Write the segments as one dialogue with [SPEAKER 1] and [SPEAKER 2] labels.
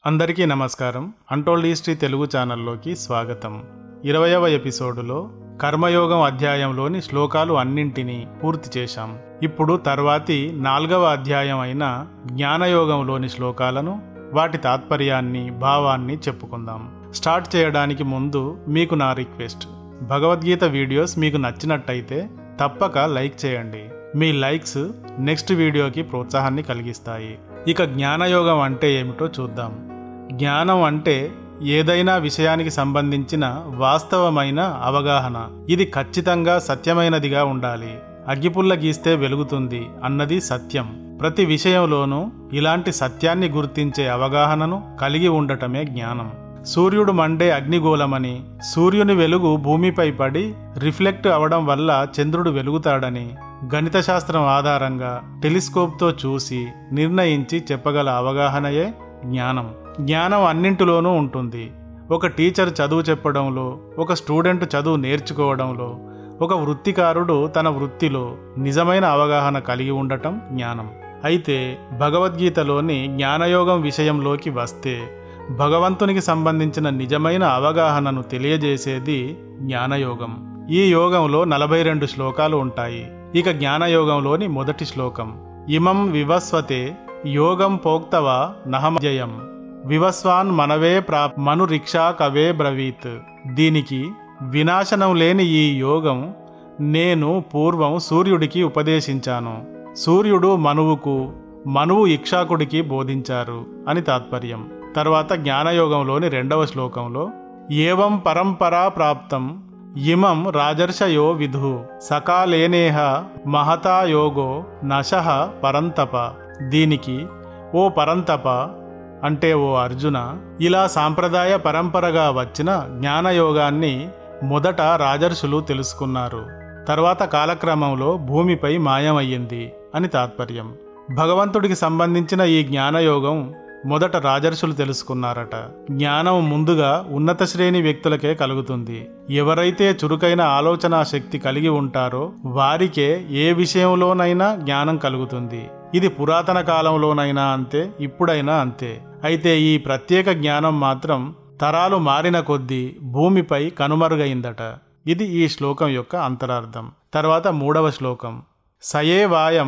[SPEAKER 1] అందరికీ నమస్కారం untold history Telugu ఛానల్లోకి స్వాగతం ఇరవయవ ఎపిసోడులో కర్మయోగం అధ్యాయంలోని శ్లోకాలు అన్నింటినీ పూర్తి చేశాం ఇప్పుడు తర్వాతి నాల్గవ అధ్యాయం అయిన జ్ఞానయోగంలోని శ్లోకాలను వాటి తాత్పర్యాన్ని భావాన్ని చెప్పుకుందాం స్టార్ట్ చేయడానికి ముందు మీకు నా రిక్వెస్ట్ భగవద్గీత వీడియోస్ మీకు నచ్చినట్టయితే తప్పక లైక్ చేయండి మీ లైక్స్ నెక్స్ట్ వీడియోకి ప్రోత్సాహాన్ని కలిగిస్తాయి ఇక జ్ఞానయోగం అంటే ఏమిటో చూద్దాం జ్ఞానం అంటే ఏదైనా విషయానికి సంబంధించిన వాస్తవమైన అవగాహన ఇది ఖచ్చితంగా సత్యమైనదిగా ఉండాలి అగ్గిపుల్ల గీస్తే వెలుగుతుంది అన్నది సత్యం ప్రతి విషయంలోనూ ఇలాంటి సత్యాన్ని గుర్తించే అవగాహనను కలిగి ఉండటమే జ్ఞానం సూర్యుడు మండే అగ్నిగోళమని సూర్యుని వెలుగు భూమిపై పడి రిఫ్లెక్ట్ అవడం వల్ల చంద్రుడు వెలుగుతాడని గణిత శాస్త్రం ఆధారంగా టెలిస్కోప్తో చూసి నిర్ణయించి చెప్పగల అవగాహనయే జ్ఞానం జ్ఞానం అన్నింటిలోనూ ఉంటుంది ఒక టీచర్ చదువు చెప్పడంలో ఒక స్టూడెంట్ చదువు నేర్చుకోవడంలో ఒక వృత్తికారుడు తన వృత్తిలో నిజమైన అవగాహన కలిగి ఉండటం జ్ఞానం అయితే భగవద్గీతలోని జ్ఞానయోగం విషయంలోకి వస్తే భగవంతునికి సంబంధించిన నిజమైన అవగాహనను తెలియజేసేది జ్ఞానయోగం ఈ యోగంలో నలభై రెండు శ్లోకాలు ఉంటాయి ఇక జ్ఞానయోగంలోని మొదటి శ్లోకం ఇమం వివస్వతే యోగం పోక్తవ నహమజయం వివస్వాన్ మనవే ప్రా మనురిక్షా కవే బ్రవీత్ దీనికి వినాశనం లేని ఈ యోగం నేను పూర్వం సూర్యుడికి ఉపదేశించాను సూర్యుడు మనువుకు మనువు ఇక్షాకుడికి బోధించారు అని తాత్పర్యం తర్వాత జ్ఞానయోగంలోని రెండవ శ్లోకంలో ఏవం పరంపరా ప్రాప్తం ఇమం రాజర్షయో విధు సకాలేనేహ మహతా యోగో నశః పరంతప దీనికి ఓ పరంతప అంటే ఓ అర్జున ఇలా సాంప్రదాయ పరంపరగా వచ్చిన జ్ఞానయోగాన్ని మొదట రాజర్షులు తెలుసుకున్నారు తర్వాత కాలక్రమంలో భూమిపై మాయమయ్యింది అని తాత్పర్యం భగవంతుడికి సంబంధించిన ఈ జ్ఞానయోగం మొదట రాజర్షులు తెలుసుకున్నారట జ్ఞానం ముందుగా ఉన్నత శ్రేణి వ్యక్తులకే కలుగుతుంది ఎవరైతే చురుకైన ఆలోచనా శక్తి కలిగి ఉంటారో వారికే ఏ విషయంలోనైనా జ్ఞానం కలుగుతుంది ఇది పురాతన కాలంలోనైనా అంతే ఇప్పుడైనా అంతే అయితే ఈ ప్రత్యేక జ్ఞానం మాత్రం తరాలు మారిన కొద్దీ భూమిపై కనుమరుగైందట ఇది ఈ శ్లోకం యొక్క అంతరార్థం తర్వాత మూడవ శ్లోకం సయే వాయం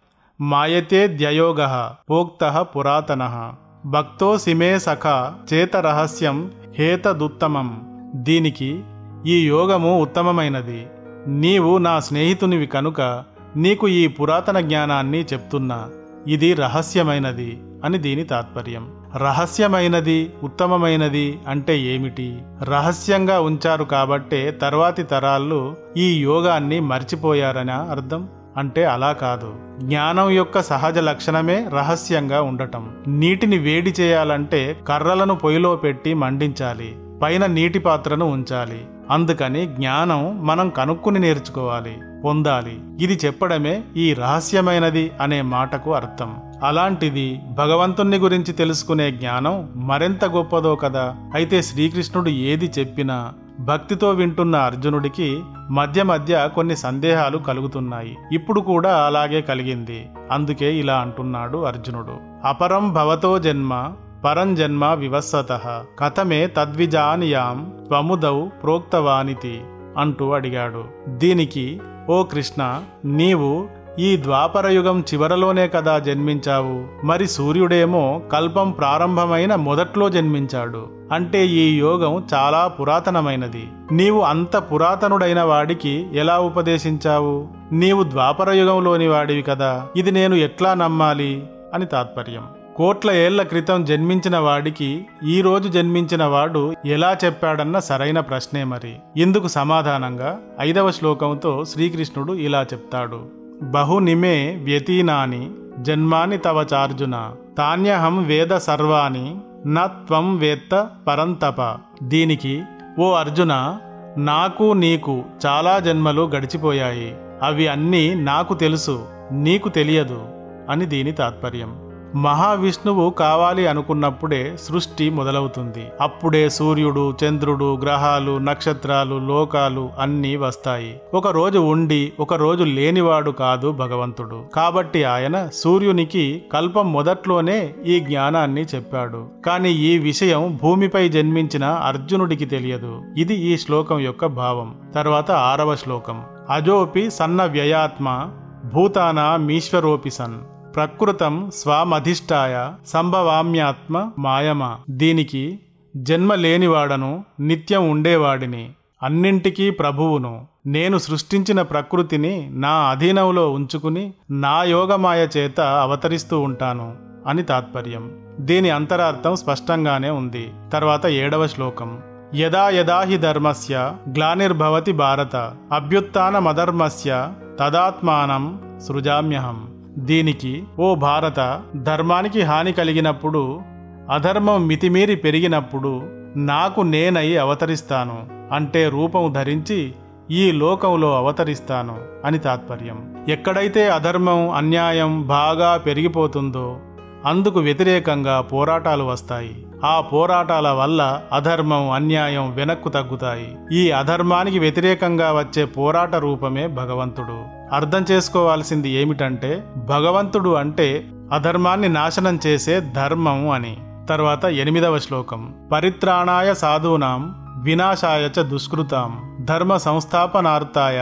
[SPEAKER 1] మాయతే ద్యయోగ పోక్త పురాతన భక్తో సిమే సఖ చేతరహస్యం హేతదుత్తమం దీనికి ఈ యోగము ఉత్తమమైనది నీవు నా స్నేహితునివి కనుక నీకు ఈ పురాతన జ్ఞానాన్ని చెప్తున్నా ఇది రహస్యమైనది అని దీని తాత్పర్యం రహస్యమైనది ఉత్తమమైనది అంటే ఏమిటి రహస్యంగా ఉంచారు కాబట్టే తర్వాతి తరాళ్ళు ఈ యోగాన్ని మర్చిపోయారని అర్థం అంటే అలా కాదు జ్ఞానం యొక్క సహజ లక్షణమే రహస్యంగా ఉండటం నీటిని వేడి చేయాలంటే కర్రలను పొయ్యిలో పెట్టి మండించాలి పైన నీటి పాత్రను ఉంచాలి అందుకని జ్ఞానం మనం కనుక్కుని నేర్చుకోవాలి పొందాలి ఇది చెప్పడమే ఈ రహస్యమైనది అనే మాటకు అర్థం అలాంటిది భగవంతుణ్ణి గురించి తెలుసుకునే జ్ఞానం మరెంత గొప్పదో కదా అయితే శ్రీకృష్ణుడు ఏది చెప్పినా భక్తితో వింటున్న అర్జునుడికి మధ్య మధ్య కొన్ని సందేహాలు కలుగుతున్నాయి ఇప్పుడు కూడా అలాగే కలిగింది అందుకే ఇలా అంటున్నాడు అర్జునుడు అపరం భవతో జన్మ పరం జన్మ వివస్వత కథమే తద్విజానియాం త్వముదౌ ప్రోక్తవానితి అంటూ అడిగాడు దీనికి ఓ కృష్ణ నీవు ఈ ద్వాపరయుగం చివరలోనే కదా జన్మించావు మరి సూర్యుడేమో కల్పం ప్రారంభమైన మొదట్లో జన్మించాడు అంటే ఈ యోగం చాలా పురాతనమైనది నీవు అంత పురాతనుడైన వాడికి ఎలా ఉపదేశించావు నీవు ద్వాపరయుగంలోని వాడివి కదా ఇది నేను ఎట్లా నమ్మాలి అని తాత్పర్యం కోట్ల ఏళ్ల క్రితం జన్మించిన వాడికి ఈ రోజు జన్మించిన వాడు ఎలా చెప్పాడన్న సరైన ప్రశ్నే మరి ఇందుకు సమాధానంగా ఐదవ శ్లోకంతో శ్రీకృష్ణుడు ఇలా చెప్తాడు బహునిమే వ్యతీనాని జన్మాని తవ చార్జున తాన్యహం వేద సర్వాణి న త్వం వేత్త పరంతప దీనికి ఓ అర్జున నాకు నీకు చాలా జన్మలు గడిచిపోయాయి అవి అన్నీ నాకు తెలుసు నీకు తెలియదు అని దీని తాత్పర్యం మహావిష్ణువు కావాలి అనుకున్నప్పుడే సృష్టి మొదలవుతుంది అప్పుడే సూర్యుడు చంద్రుడు గ్రహాలు నక్షత్రాలు లోకాలు అన్నీ వస్తాయి ఒక రోజు ఉండి ఒక రోజు లేనివాడు కాదు భగవంతుడు కాబట్టి ఆయన సూర్యునికి కల్పం మొదట్లోనే ఈ జ్ఞానాన్ని చెప్పాడు కానీ ఈ విషయం భూమిపై జన్మించిన అర్జునుడికి తెలియదు ఇది ఈ శ్లోకం యొక్క భావం తర్వాత ఆరవ శ్లోకం అజోపి సన్న వ్యయాత్మ భూతానామీశ్వరోపి సన్ ప్రకృతం స్వామధిష్టాయ సంభవామ్యాత్మ మాయమ దీనికి జన్మ లేనివాడను నిత్యం ఉండేవాడిని అన్నింటికీ ప్రభువును నేను సృష్టించిన ప్రకృతిని నా అధీనంలో ఉంచుకుని నా యోగమాయ చేత అవతరిస్తూ ఉంటాను అని తాత్పర్యం దీని అంతరార్థం స్పష్టంగానే ఉంది తర్వాత ఏడవ శ్లోకం యదా యదా హి ధర్మస్య గ్లానిర్భవతి భారత అభ్యుత్నమధర్మస్య తదాత్మానం సృజామ్యహం దీనికి ఓ భారత ధర్మానికి హాని కలిగినప్పుడు అధర్మం మితిమీరి పెరిగినప్పుడు నాకు నేనై అవతరిస్తాను అంటే రూపం ధరించి ఈ లోకంలో అవతరిస్తాను అని తాత్పర్యం ఎక్కడైతే అధర్మం అన్యాయం బాగా పెరిగిపోతుందో అందుకు వ్యతిరేకంగా పోరాటాలు వస్తాయి ఆ పోరాటాల వల్ల అధర్మం అన్యాయం వెనక్కు తగ్గుతాయి ఈ అధర్మానికి వ్యతిరేకంగా వచ్చే పోరాట రూపమే భగవంతుడు అర్థం చేసుకోవాల్సింది ఏమిటంటే భగవంతుడు అంటే అధర్మాన్ని నాశనం చేసే ధర్మం అని తర్వాత ఎనిమిదవ శ్లోకం పరిత్రాణాయ సాధూనాం వినాశాయ చ దుష్కృతాం ధర్మ సంస్థాపనార్థాయ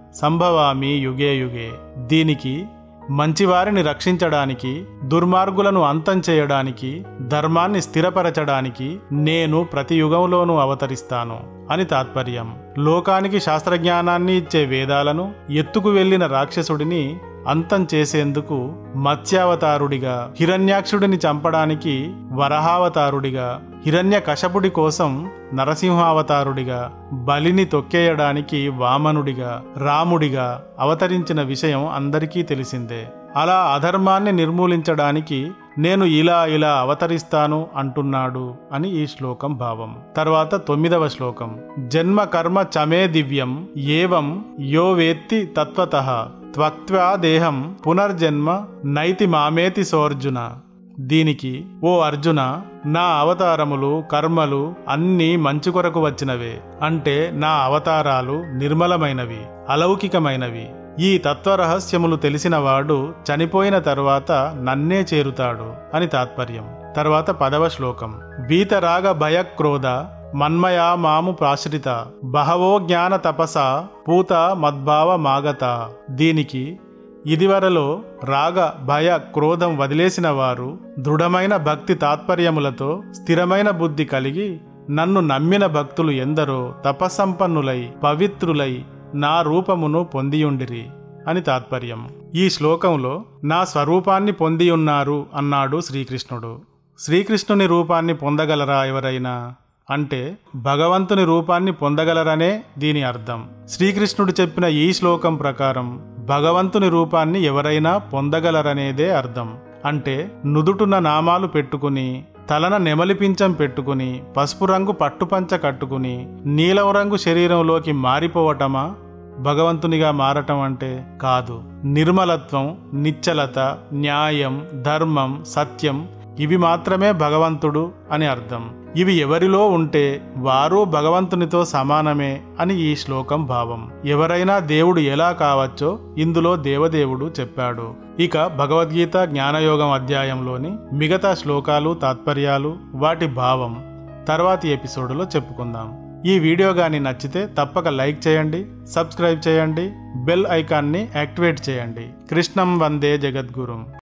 [SPEAKER 1] సంభవామి యుగే యుగే దీనికి మంచివారిని రక్షించడానికి దుర్మార్గులను అంతం చేయడానికి ధర్మాన్ని స్థిరపరచడానికి నేను ప్రతి యుగంలోనూ అవతరిస్తాను అని తాత్పర్యం లోకానికి శాస్త్రజ్ఞానాన్ని ఇచ్చే వేదాలను ఎత్తుకు వెళ్లిన రాక్షసుడిని అంతం చేసేందుకు మత్స్యావతారుడిగా హిరణ్యాక్షుడిని చంపడానికి వరహావతారుడిగా హిరణ్య కశపుడి కోసం నరసింహావతారుడిగా బలిని తొక్కేయడానికి వామనుడిగా రాముడిగా అవతరించిన విషయం అందరికీ తెలిసిందే అలా అధర్మాన్ని నిర్మూలించడానికి నేను ఇలా ఇలా అవతరిస్తాను అంటున్నాడు అని ఈ శ్లోకం భావం తర్వాత తొమ్మిదవ శ్లోకం జన్మ కర్మ చమే దివ్యం ఏవం యో వేత్తి తత్వత త్వక్త్వా దేహం పునర్జన్మ నైతి మామేతి సోర్జున దీనికి ఓ అర్జున నా అవతారములు కర్మలు అన్నీ మంచి కొరకు వచ్చినవే అంటే నా అవతారాలు నిర్మలమైనవి అలౌకికమైనవి ఈ తత్వరహస్యములు తెలిసినవాడు చనిపోయిన తరువాత నన్నే చేరుతాడు అని తాత్పర్యం తర్వాత పదవ శ్లోకం వీతరాగ భయక్రోధ మన్మయా మాము ప్రాశ్రిత బహవో జ్ఞాన తపస పూత మద్భావ మాగత దీనికి ఇదివరలో రాగ భయ క్రోధం వదిలేసిన వారు దృఢమైన భక్తి తాత్పర్యములతో స్థిరమైన బుద్ధి కలిగి నన్ను నమ్మిన భక్తులు ఎందరో తపస్సంపన్నులై పవిత్రులై నా రూపమును పొందియుండిరి అని తాత్పర్యం ఈ శ్లోకంలో నా స్వరూపాన్ని పొందియున్నారు అన్నాడు శ్రీకృష్ణుడు శ్రీకృష్ణుని రూపాన్ని పొందగలరా ఎవరైనా అంటే భగవంతుని రూపాన్ని పొందగలరనే దీని అర్థం శ్రీకృష్ణుడు చెప్పిన ఈ శ్లోకం ప్రకారం భగవంతుని రూపాన్ని ఎవరైనా పొందగలరనేదే అర్థం అంటే నుదుటున నామాలు పెట్టుకుని తలన నెమలిపించం పెట్టుకుని పసుపు రంగు పట్టుపంచ కట్టుకుని నీలం రంగు శరీరంలోకి మారిపోవటమా భగవంతునిగా మారటం అంటే కాదు నిర్మలత్వం నిశ్చలత న్యాయం ధర్మం సత్యం ఇవి మాత్రమే భగవంతుడు అని అర్థం ఇవి ఎవరిలో ఉంటే వారు భగవంతునితో సమానమే అని ఈ శ్లోకం భావం ఎవరైనా దేవుడు ఎలా కావచ్చో ఇందులో దేవదేవుడు చెప్పాడు ఇక భగవద్గీత జ్ఞానయోగం అధ్యాయంలోని మిగతా శ్లోకాలు తాత్పర్యాలు వాటి భావం తర్వాతి ఎపిసోడ్లో చెప్పుకుందాం ఈ వీడియో కానీ నచ్చితే తప్పక లైక్ చేయండి సబ్స్క్రైబ్ చేయండి బెల్ ఐకాన్ని యాక్టివేట్ చేయండి కృష్ణం వందే జగద్గురుం